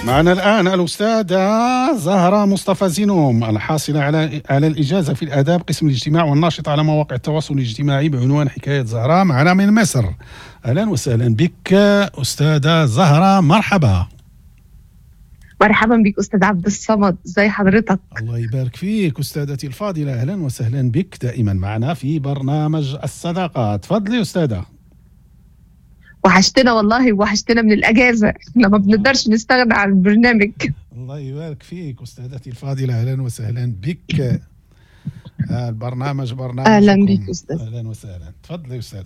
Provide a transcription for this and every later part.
معنا الآن الأستاذة زهرة مصطفى زينوم الحاصلة على على الإجازة في الآداب قسم الاجتماع والناشطة على مواقع التواصل الاجتماعي بعنوان حكاية زهرة معنا من مصر أهلا وسهلا بك أستاذة زهرة مرحبا مرحبا بك استاذ عبد الصمد ازي حضرتك الله يبارك فيك أستاذتي الفاضلة أهلا وسهلا بك دائما معنا في برنامج الصداقة تفضلي أستاذة وحشتنا والله وحشتنا من الاجازه احنا ما بنقدرش نستغنى عن البرنامج الله يبارك فيك أستاذتي الفاضلة أهلا وسهلا بك آه، البرنامج برنامج أهلاً بك أستاذ. أهلا وسهلا تفضلي أستاذة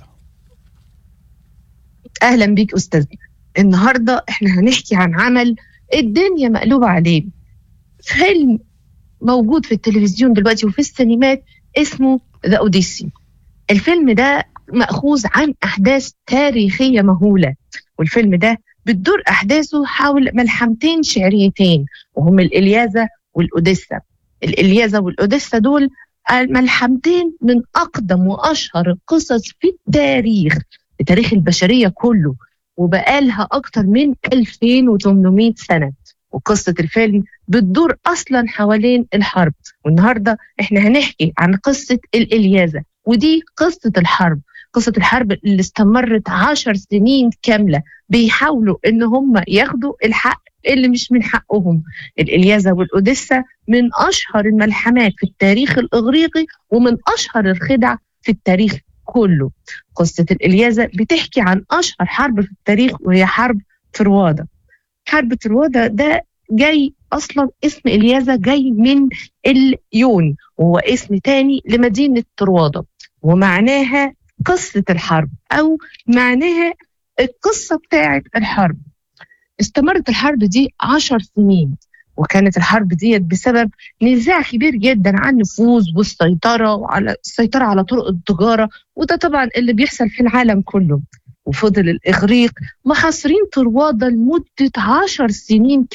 اهلا بيك استاذ النهارده احنا هنحكي عن عمل الدنيا مقلوبه عليه فيلم موجود في التلفزيون دلوقتي وفي السينمات اسمه ذا اوديسي الفيلم ده مأخوذ عن أحداث تاريخية مهولة والفيلم ده بتدور أحداثه حول ملحمتين شعريتين وهم الإلياذة والأوديسا الإلياذة والأوديسا دول الملحمتين من أقدم وأشهر القصص في التاريخ في تاريخ البشرية كله وبقالها أكتر من 2800 سنة وقصة الفيلم بتدور أصلا حوالين الحرب والنهاردة إحنا هنحكي عن قصة الإلياذة ودي قصة الحرب قصة الحرب اللي استمرت عشر سنين كاملة بيحاولوا إن هم ياخدوا الحق اللي مش من حقهم الإلياذة والأوديسا من أشهر الملحمات في التاريخ الإغريقي ومن أشهر الخدع في التاريخ كله قصة الإلياذة بتحكي عن أشهر حرب في التاريخ وهي حرب تروادة حرب تروادة ده جاي أصلا اسم إلياذة جاي من اليون وهو اسم تاني لمدينة تروادة ومعناها قصة الحرب أو معناها القصة بتاعت الحرب استمرت الحرب دي عشر سنين وكانت الحرب دي بسبب نزاع كبير جدا عن النفوذ والسيطرة وعلى السيطرة على طرق التجارة وده طبعا اللي بيحصل في العالم كله وفضل الإغريق محاصرين طروادة لمدة عشر سنين